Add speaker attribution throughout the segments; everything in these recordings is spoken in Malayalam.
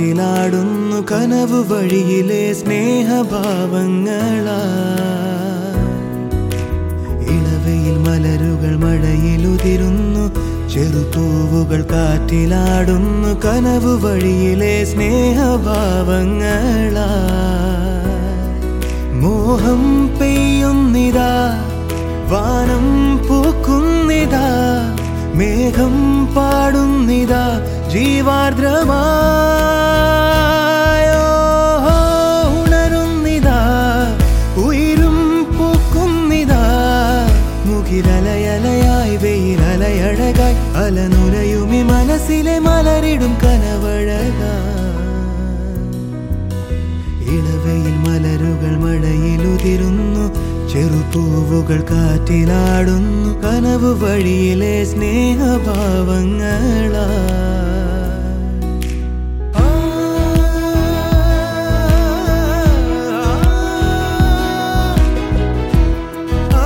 Speaker 1: കാറ്റിലാടുന്നു കനവു വഴിയിലെ സ്നേഹഭാവങ്ങളാ ഇളവയിൽ മലരുകൾ മഴയിലുതിരുന്നു ചെറുപൂവുകൾ കാറ്റിലാടുന്നു കനവു വഴിയിലെ സ്നേഹഭാവങ്ങളാ മോഹം പെയ്യുന്നിതാ വാനം പൂക്കുന്നിതാ മേഘം പാടുന്നിതാ ജീവാർദ്രമായോ ഉണരുന്നിതാ ഉയരും പൂക്കുന്നിതാ മുകിലലയലയായി വെയിലലയഴകായി അലനുരയുമി മനസ്സിലെ മലരിടും കനവഴകാ ഇളവയിൽ മലരുകൾ മഴയിലുതിരുന്നു ചെറുപൂവുകൾ കാറ്റിലാടുന്നു കനവ് വഴിയിലെ സ്നേഹഭാവങ്ങളാ ആ, ആ,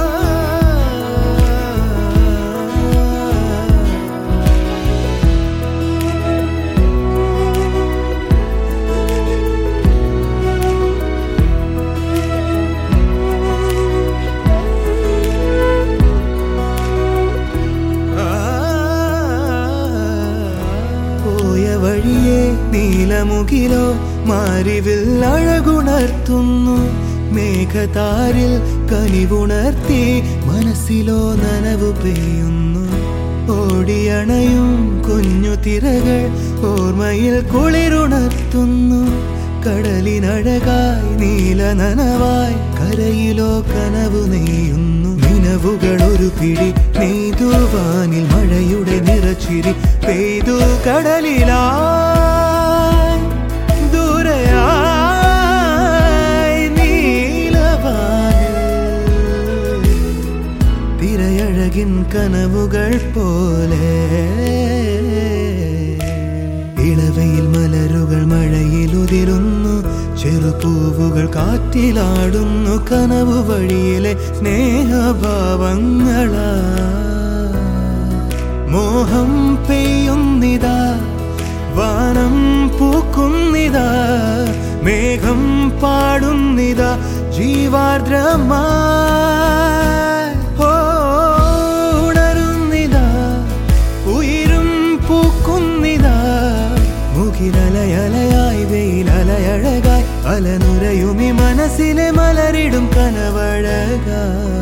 Speaker 1: പോയ വഴിയെ നീലമുകിലോ മാരിവിൽ അഴകുണർത്തുന്നു മേഘതാരിൽ കനിവുണർത്തി മനസ്സിലോ നനവു പെയ്യുന്നു ഓടിയണയും കുഞ്ഞു തിരകൾ ഓർമ്മയിൽ കുളിരുണർത്തുന്നു കടലിനഴകായി നീല നനവായി കരയിലോ കനവു നെയ്യുന്നു നിലവുകൾ ഒരു പിടി നെയ്തുവാനിൽ മഴയുടെ നിറച്ചിരി പെയ്തു കടലിലായി ദൂരയായി നീലവാനിൽ തിരയഴകിൻ കനവുകൾ പോലെ ഇളവയിൽ മലരുകൾ മഴയിലുതിരുന്നു ചെറുപൂവുകൾ കാറ്റിലാടുന്നു കനവു വഴിയിലെ സ്നേഹഭാവങ്ങളാ മോഹം പെയ്യുന്നിതാ വാനം പൂക്കുന്നിതാ മേഘം പാടുന്നിതാ ജീവാർദ്രമായി ഓ, ഉണരുന്നിതാ ഉയരും പൂക്കുന്നിതാ മുകിലലയലയായി വെയിലലയഴകായി അലനുരയുമി മനസ്സിലെ മലരിടും കനവഴകാ